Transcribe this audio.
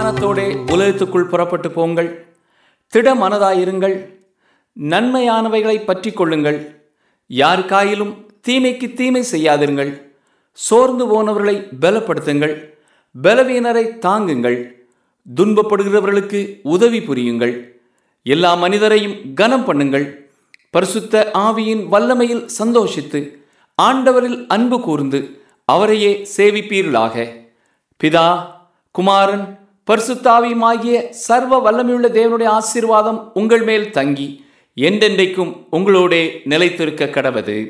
சமாதானத்தோடே உலகத்துக்குள் புறப்பட்டு போங்கள் திட மனதாயிருங்கள் நன்மையானவைகளை பற்றி கொள்ளுங்கள் யாருக்காயிலும் தீமைக்கு தீமை செய்யாதிருங்கள் சோர்ந்து போனவர்களை பலப்படுத்துங்கள் பலவீனரை தாங்குங்கள் துன்பப்படுகிறவர்களுக்கு உதவி புரியுங்கள் எல்லா மனிதரையும் கனம் பண்ணுங்கள் பரிசுத்த ஆவியின் வல்லமையில் சந்தோஷித்து ஆண்டவரில் அன்பு கூர்ந்து அவரையே சேவிப்பீர்களாக பிதா குமாரன் பரிசுத்தாவியுமாகிய சர்வ வல்லமையுள்ள தேவனுடைய ஆசீர்வாதம் உங்கள் மேல் தங்கி என்றென்றைக்கும் உங்களோடே நிலைத்திருக்க கடவது